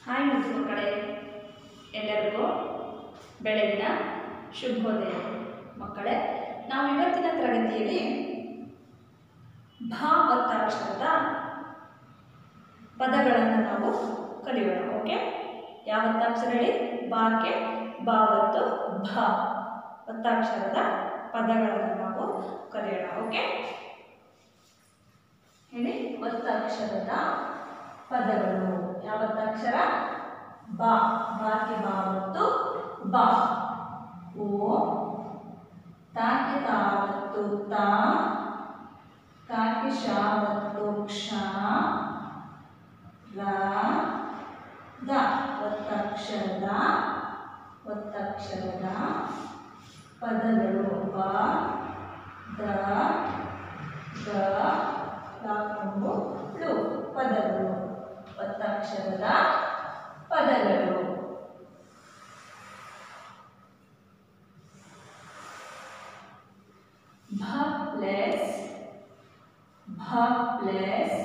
Hi ಮುದ್ದು ಮಕ್ಕಳೇ ಎಲ್ಲರಿಗೂ ಬೆಳಗಿನ ಶುಭೋದಯ ಮಕ್ಕಳೇ ನಾವು ಇವತ್ತಿನ ತರಗತಿಯಲ್ಲಿ ಭಾ ಒತ್ತಾಕ್ಷರದ ಪದಗಳನ್ನು ನಾವು ಕಲಿಯೋಣ ಓಕೆ ಯಾವ ಒತ್ತಾಕ್ಷರ ಹೇಳಿ ಬಾಕ್ಕೆ ಬಾ ಮತ್ತು ಭ ಒತ್ತಾಕ್ಷರದ ಪದಗಳನ್ನು ನಾವು ಕಲಿಯೋಣ ಓಕೆ ಹೇಳಿ ಒತ್ತಕ್ಷರದ ಪದಗಳು ಯಾವ ಒತ್ತಕ್ಷರ ಬಾ ಬಾಕ್ಕೆ ಬಾ ಮತ್ತು ಬಾ ಓ ತಾಕೆ ತಾ ಮತ್ತು ತಾ ಕಾಕೆ ಶಾ ಮತ್ತು ಕ್ಷ ರ ದ ಒತ್ತಕ್ಷರದ ಒತ್ತಕ್ಷರದ ಪದಗಳು ಬ ದ ಗ ಲಾಕೊಂಡು ಳು ಪದಗಳು ಒತ್ತಕ್ಷರದ ಪದಗಳು ಭ ಪ್ಲಸ್ ಭ ಪ್ಲಸ್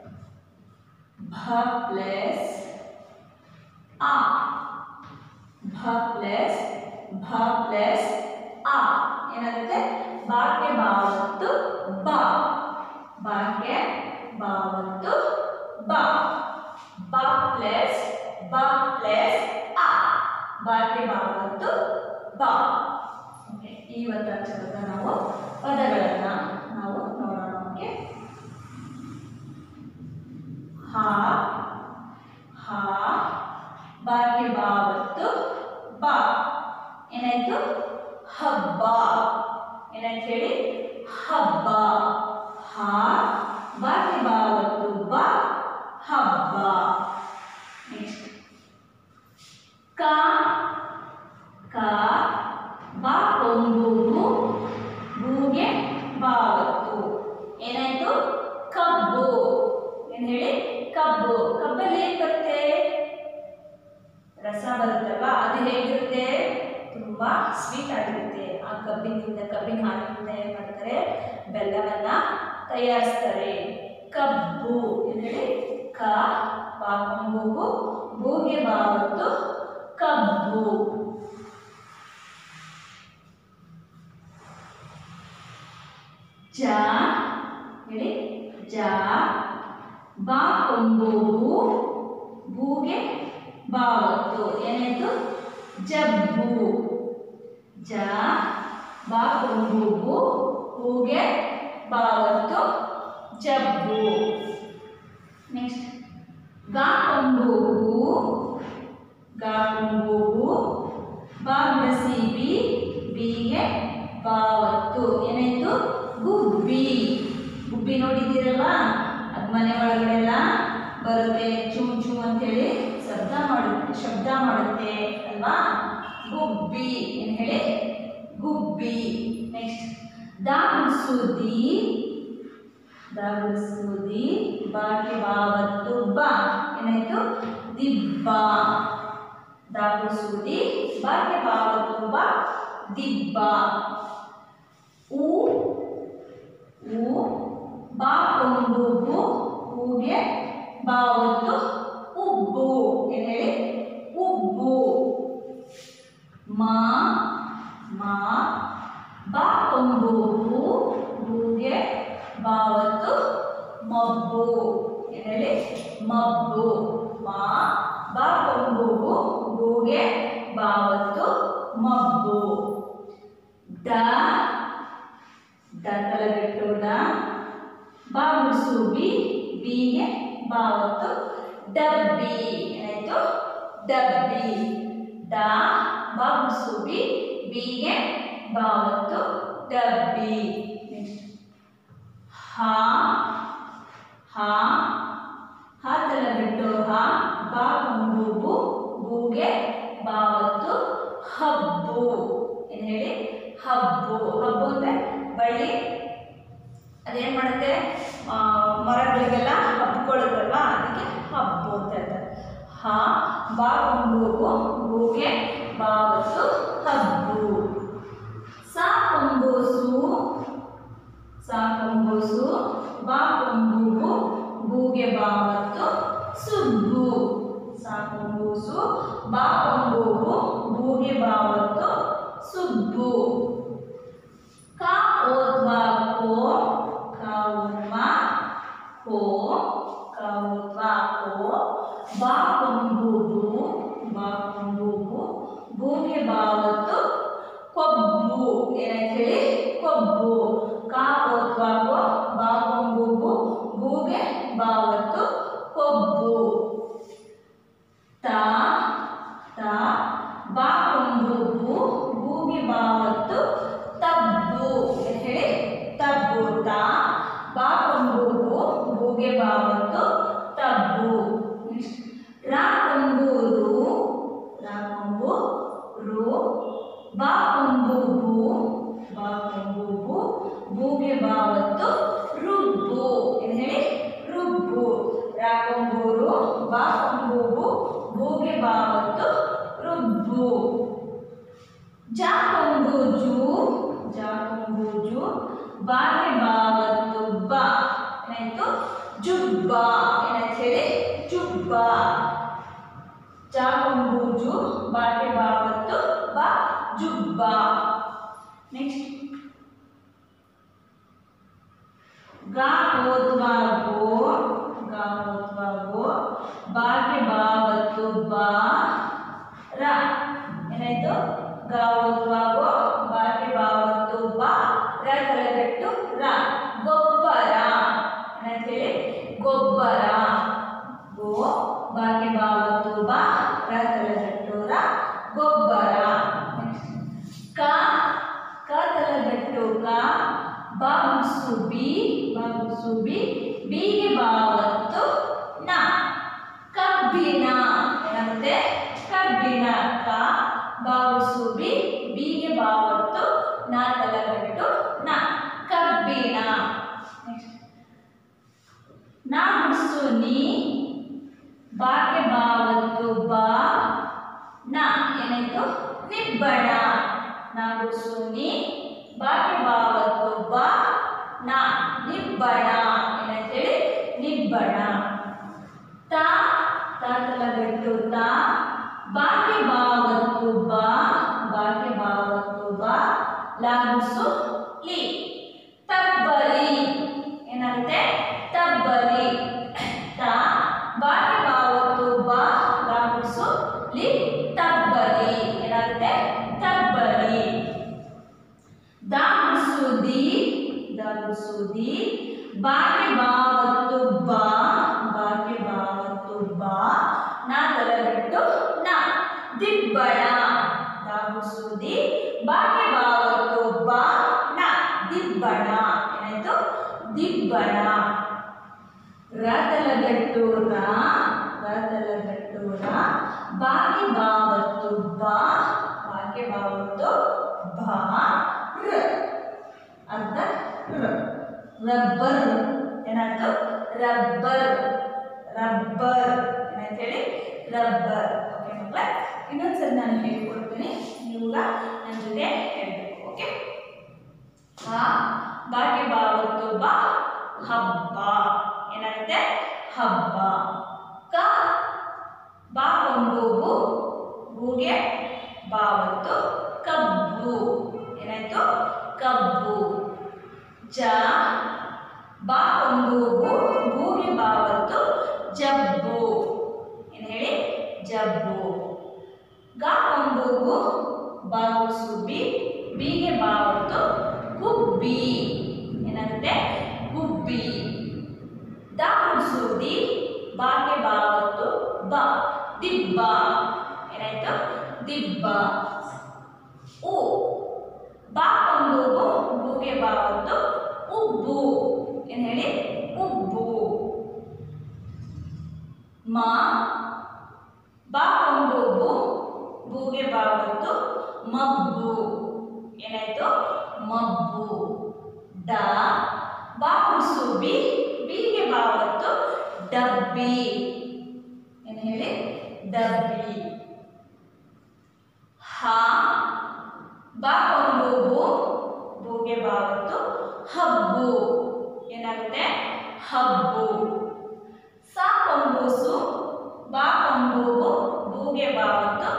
ಭ ಪ್ಲಸ್ ಆ ಭ ಪ್ಲಸ್ ಭ ಪ್ಲಸ್ ಆ ಏನಾಗುತ್ತೆ ಬಾಕ್ಕೆ ಬಾವತ್ತು ಬಾ ಬಾಕ್ಕೆ ಬಾವತ್ತು ಬಾ ಬಾ ಪ್ಲಸ್ ಬಾ ಪ್ಲಸ್ ಆ ಬಾಕ್ಕೆ ಬಾವತ್ತು ಬಾ ಓಕೆ ಈ ಒತ್ತಕ್ಷರದ ನಾವು ಪದಗಳನ್ನು ನಾವು ನೋಡೋಣ ಓಕೆ ಹಾ ಹಾ ಬಾಕ್ಕೆ ಬಾವತ್ತು ಬಾ ಏನಾಯ್ತು ಹಬ್ಬ ಏನಾಯ್ತು ಹೇಳಿ ಹಬ್ಬ ಹಾ ಬಾಕ್ಕೆ ಬಾವತ್ತು ಬಾ ಹಬ್ಬ ನೆಕ್ಸ್ಟ್ ಕಾ ಕಾ ಬಾ ಕೊಂಬುಗು ಬೂಗೆ ಬಾವತ್ತು ಏನಾಯ್ತು ಕಬ್ಬು ಏನು ಹೇಳಿ ಕಬ್ಬು ಕಬ್ಬಲ್ಲಿ ಏನು ಬರುತ್ತೆ ರಸ ಬರುತ್ತಲ್ವಾ ಅದು ಹೇಗಿರುತ್ತೆ ತುಂಬ ಸ್ವೀಟ್ ಆಗಿರುತ್ತೆ ಆ ಕಬ್ಬಿನಿಂದ ಕಬ್ಬಿನ ಹಾಲಿನಿಂದ ಏನು ಮಾಡ್ತಾರೆ ಬೆಲ್ಲವನ್ನ ತಯಾರಿಸ್ತಾರೆ ಕಬ್ಬು ಏನು ಹೇಳಿ ಕ ಬಾಕೊಂಬುಗು ಬೂಗೆ ಬಾವತ್ತು ಕಬ್ಬು ಜ ಹೇಳಿ ಜ ಬಾ ಕೊಂಬುಗು ಬೂಗೆ ಬಾವತ್ತು ಏನಾಯ್ತು ಜಬ್ಬು ಜ ಬಾ ಕೊಂಬುಗು ಹೂಗೆ ಬಾವತ್ತು ಜಬ್ಬು ನೆಕ್ಸ್ಟ್ ಗಾ ಕೊಂಬುಗು ಗಾ ಕೊಂಬುಗು ಬಾ ಬಿಡಸಿ ಬಿ ಬಿಗೆ ಬಾವತ್ತು ಏನಾಯ್ತು ಗುಬ್ಬಿ ಗುಬ್ಬಿ ನೋಡಿದ್ದೀರಲ್ವಾ ಅದು ಮನೆ ಒಳಗಡೆಲ್ಲ ಬರುತ್ತೆ ಚುಮ್ ಚುಮ್ ಅಂತೇಳಿ ಶಬ್ದ ಮಾಡುತ್ತೆ ಶಬ್ದ ಮಾಡುತ್ತೆ ಅಲ್ವಾ ಗುಬ್ಬಿ ಏನು ಹೇಳಿ ಗುಬ್ಬಿ ನೆಕ್ಸ್ಟ್ ದಾಗುಸುದಿ ದಾಗುಸುದಿ ಬಾಕಿ ಬಾವತ್ತು ಬಾ ಏನಾಯ್ತು ದಿಬ್ಬ ದಾಗುಸುದಿ ಬಾಕಿ ಬಾವತ್ತು ಬಾ ದಿಬ್ಬ ಊ ಊ ಬಾ ಕೊಂಬುಗು ಹೂಗೆ ಬಾವತ್ತು ಉಬ್ಬು ಏನು ಹೇಳಿ ಉಬ್ಬು ಮಾ ಮಾ ಬಾ ಕೊಂಬುಗು ಹೂಗೆ ಬಾವತ್ತು ಮಬ್ಬು ಏನು ಹೇಳಿ ಮಬ್ಬು ಮಾ ಬಾ ಕೊಂಬುಗು ಹೂಗೆ ಬಾವತ್ತು ಮಬ್ಬು ದ ದ ತಲೆಬಿಟ್ಟು ಡ ಬಾ ಗುಡ್ಸು ಬಿ ಬಿಗೆ ಬಾವತ್ತು ಡಬ್ಬಿ ಏನಾಯ್ತು ಡಬ್ಬಿ ಡ ಬಾ ಗುಡ್ಸು ಬಿ ಬಿಗೆ ಬಾವತ್ತು ಡಬ್ಬಿ ನೆಕ್ಸ್ಟ್ ಹಾ ಹಾ ಹಾ ತಲೆಬಿಟ್ಟು ಹಾ ಬಾ ಕೊಂಬುಗು ಬೂಗೆ ಬಾವತ್ತು ಹಬ್ಬು ಏನು ಹೇಳಿ ಹಬ್ಬು ಹಬ್ಬು ಅಂದರೆ ಬಳ್ಳಿ ಅದೇನು ಮಾಡುತ್ತೆ ಆ, ಮರಗಳಿಗೆಲ್ಲ ಹಬ್ಕೊಳ್ಳುತ್ತಲ್ವಾ ಅದಕ್ಕೆ ಹಬ್ಬು ಅಂತ ಹೇಳ್ತಾರೆ ಹ ಬಾ ಕೊಂಬುಗು ಹೂಗೆ ಬಾವತ್ತು ಹಬ್ಬು ಸಾ ಕೊಂಬೂಸು ಸಾ ಕೊಂಬೂಸು ಬಾ ಕೊಂಬುಗು ಬೂಗೆ ಬಾವತ್ತು ಸುಬ್ಬು ಸಾಕೊಂಬು ಬಾ ಕೊಂಬೂಬು ಬೂಗೆ ಬಾವತ್ತು ಸುಬ್ಬು ಕ ಓದ್ವಾ ಕೋ ಕ ಓದ್ವಾ ಕೋ ಕ ಓದ್ವಾ ಕೋ ಬಾ ಕೊಂಬೂಬು ಬಾ ಕೊಂಬೂಬು ಬೂಗೆ ಬಾವತ್ತು ಕೊಬ್ಬು ಏನಂತ ಹೇಳಿ ಕೊಬ್ಬು ಕಾ ಓದ್ವಾ ಕೋ ಬಾ ಕೊಂಬೂಬು ಬೂಗೆ ಬಾವತ್ತು ಕೊಬ್ಬು ತಾ ತಾ ಬಾ ಕೊಂಬೂಬು ಬೂಗೆ ಬಾವತ್ತು ತಬ್ಬು ಅಂತ ಹೇಳಿ ತಬ್ಬು ತಾ ಬಾ ಕೊಂಬೂಬು ಬೂಗೆ ಬಾವತ್ತು ತಬ್ಬು ರಾ ಕೊಂಬೂರು ರಾ ಕೊಂಬು ರು ಬಾ ಕೊಂಬೂಬು ಬಾ ಕೊಂಬೂಬು ಬೂಗೆ ಬಾವತ್ತು ರುಬ್ಬು ಏನು ಹೇಳಿ ರುಬ್ಬು ರಾ ಕೊಂಬೂರು ಬಾ ಕೊಂಬೂಬು ಬೂಗೆ ಬಾವತ್ತು ರುಬ್ಬು ಜಾ ಕೊಂಬೂಜು ಜಾ ಕೊಂಬೂಜು ಬಾಗೆ ಬಾವತ್ತು ಬಾ ಏನಾಯ್ತು ಜುಬ್ಬ ಏನಂತ ಹೇಳಿ ಜುಬ್ಬ ಜಾ ಕೊಂಬೂಜು ಬಾಗೆ ಬಾವತ್ತು ಬಾ ಜುಬ್ಬ ನೆಕ್ಸ್ಟ್ ಗಾ ಓದ್ವಾ ಗೋ ಗಾ ಓದ್ವಾ ಗೋ ಬಾಗೆ ಬಾವತ್ತು ಬಾ ರ ಏನಾಯ್ತು ಗಾ ಓದ್ವಾ ಗೋ ಬಾಗೆ ಬಾವತ್ತು ಬಾ ರ ತಲೆಗಟ್ಟು ರ ಗೊಬ್ಬರ ಏನಂತ ಹೇಳಿ ಗೊಬ್ಬರ ಗೋ ಬಾಗೆ ಬಾವತ್ತು ಬಾ ರ ತಲೆಗಟ್ಟು ರ ಗೊಬ್ಬರ ಕ ಕ ತಲೆಗಟ್ಟು ಕ ಬಾಗುಸು ಬಿ ಬಾಗುಸು ಬಿ ಬಿಗೆ ಬಾವತ್ತು ನ ಕಬ್ಬಿನ ಏನಾಗುತ್ತೆ ಕಬ್ಬಿನ ಕ ಬಾಗುಸು ಬಿ ಬಿಗೆ ಬಾವತ್ತು ನ ತಲೆಗಟ್ಟು ನ ಕಬ್ಬಿನ ನಾಗುಸು ನೀ ಬಾಗೆ ಬಾವತ್ತು ಬಾ ನ ಏನಾಯ್ತು ನಿಬ್ಬಣ ನಾಗುಸು ನೀ ಬಾಗೆ ಬಾವತ್ತು ಬಾ ನ ನಿಬ್ಬಣ ಏನಂತೇಳಿ ನಿಬ್ಬಣ ತಾ ತಾತಲಗಟ್ಟು ತಾ ಬಾಗೆ ಬಾವತ್ತು ಬಾ ಬಾಗೆ ಬಾವತ್ತು ಬಾ ಲಾಗುಸು ಲಿ ತಬ್ಬಲಿ ಏನಾಗುತ್ತೆ ತಬ್ಬಲಿ ತಾ ಬಾಗೆ ಬಾವತ್ತು ಬಾ ಲಾಗುಸು ಲಿ ತಬ್ಬಲಿ ಏನಾಗುತ್ತೆ ತಬ್ಬಲಿ ದಾಗುಸುದಿ ದಾಗುಸುದಿ ಬಾಗೆ ಬಾವತ್ತು ಬಾ ಬಾಗೆ ಬಾವತ್ತು ಬಾ ನಾ ತಲೆಗಟ್ಟು ನ ದಿಬ್ಬಣ ದಾಗುಸುದಿ ಬಾಗೆ ಬಾವತ್ತು ಬಾ ನ ದಿಬ್ಬಣ ಏನಾಯ್ತು ದಿಬ್ಬಣ ರತಲಗಟ್ಟು ರ ರತಲಗಟ್ಟು ರ ಬಾಗೆ ಬಾವತ್ತು ಬಾ ಬಾಗೆ ಬಾವತ್ತು ಭಾ ರ ಅರ್ಧ ರ ರಬ್ಬರ್ ಏನಾಯ್ತು ರಬ್ಬರ್ ರಬ್ಬರ್ ಏನಂತ ಹೇಳಿ ರಬ್ಬರ್ ಓಕೆ ಮಕ್ಕಳ ಇನ್ನೊಂದ್ಸರಿ ನಾನು ಹೇಳ್ಕೊಡ್ತೀನಿ ನೀವೀಗ ನನ್ನ ಜೊತೆ ಹೇಳ್ಬೇಕು ಓಕೆ ಹಾ ಬಾಗೆ ಬಾವತ್ತು ಬಾ ಹಬ್ಬ ಏನಾಗುತ್ತೆ ಹಬ್ಬ ಕ ಬಾ ಕೊಂಬೂಬು ಬೂಗೆ ಬಾವತ್ತು ಕಬ್ಬು ಏನಾಯ್ತು ಕಬ್ಬು ಜ ಬಾ ಕೊಂಬೂಬು ಬೂಗೆ ಬಾವತ್ತು ಜಬ್ಬು ಏನು ಹೇಳಿ ಜಬ್ಬು ಗ ಕೊಂಬೂಬು ಬಾವು ಸುಬ್ಬಿ ಬಿಗೆ ಬಾವತ್ತು ಗುಬ್ಬಿ ಏನಾಗುತ್ತೆ ಗುಬ್ಬಿ ದ ಕುಡ್ಸುದಿ ಬಾಗೆ ಬಾವತ್ತು ಬ ದಿಬ್ಬ ಏನಾಯ್ತು ದಿಬ್ಬ ಉ ಬಾ ಕೊಂಬೂಬು ಬೂಗೆ ಬಾವತ್ತು ಉಬ್ಬು ಏನು ಹೇಳಿ ಉಬ್ಬು ಮ ಬಾ ಕೊಂಬೂಬು ಬೂಗೆ ಬಾವತ್ತು ಮಬ್ಬು ಏನಾಯ್ತು ಮಬ್ಬು ಡ ಬಾ ಕುಡ್ಸು ಬಿ ಬಿಗೆ ಬಾವತ್ತು ಡಬ್ಬಿ ಏನು ಹೇಳಿ ಡಬ್ಬಿ ಹ ಬಾ ಕೊಂಬೂಬು ಬೂಗೆ ಬಾವತ್ತು ಹಬ್ಬು ಏನಾಗುತ್ತೆ ಹಬ್ಬು ಸಾ ಕೊಂಬೂಸು ಬಾ ಕೊಂಬೂಬು ಬೂಗೆ ಬಾವತ್ತು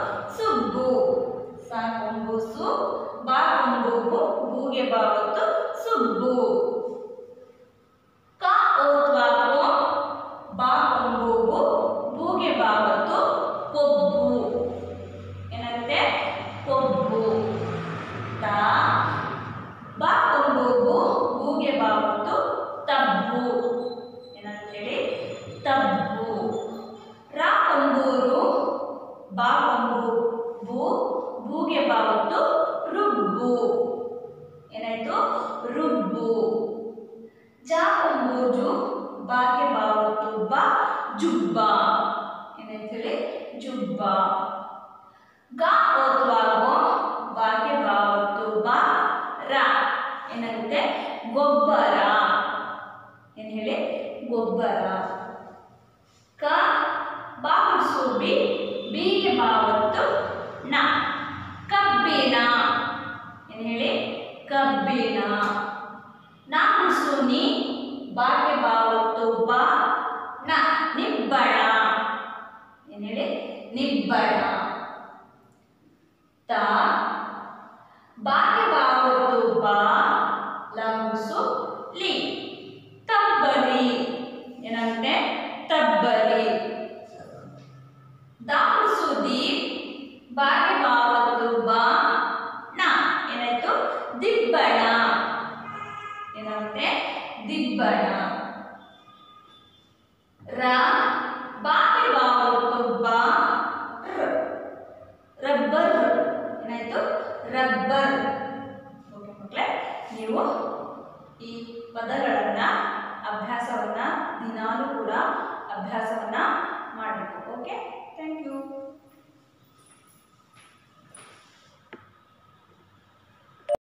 ಜುಬ್ಬ ಏನಂತ ಹೇಳಿ ಜುಬ್ಬ ಗ ಓದ್ವಾಗೋ ಬಾಗೆ ಬಾವತ್ತು ಬಾ ರ ಏನಾಗುತ್ತೆ ಗೊಬ್ಬರ ಏನು ಹೇಳಿ ಗೊಬ್ಬರ ಕ ಬಾ ಬಿಡಿಸು ಬಿ ಬಿಗೆ ಬಾವತ್ತು ನ ಕಬ್ಬಿನ ಏನು ಹೇಳಿ ಕಬ್ಬಿನ ನಾ ಬಿಡಿಸು ನೀ ಬಾಗೆ ಬಾವತ್ತು ಬಾ ನ ನಿಬ್ಬಣ ಏನು ಹೇಳಿ ನಿಬ್ಬಣ ತ ಬಾಗೆ ಬಾವತ್ತು ಬಾ ಲಂಸು ಲಿ ತಬ್ಬಲಿ ಏನಾಗುತ್ತೆ ತಬ್ಬಲಿ ದಾಸು ದೀಪ್ ಬಾಗೆ ಬಾವತ್ತು ಬಾ ನ ಏನಾಯ್ತು ದಿಬ್ಬಣ ಏನಾಗುತ್ತೆ ದಿಬ್ಬಣ ರ ಬಾಗೆ ಬಾವತ್ತು ಬಾ ರ್. ರಬ್ಬರ್ ಏನಾಯ್ತು ರಬ್ಬರ್ ಓಕೆ ಮಕ್ಕಳೇ ನೀವು ಈ ಪದಗಳನ್ನು ಅಭ್ಯಾಸವನ್ನು ದಿನಾಲೂ ಕೂಡ ಅಭ್ಯಾಸವನ್ನು ಮಾಡಬೇಕು ಓಕೆ ಥ್ಯಾಂಕ್ ಯು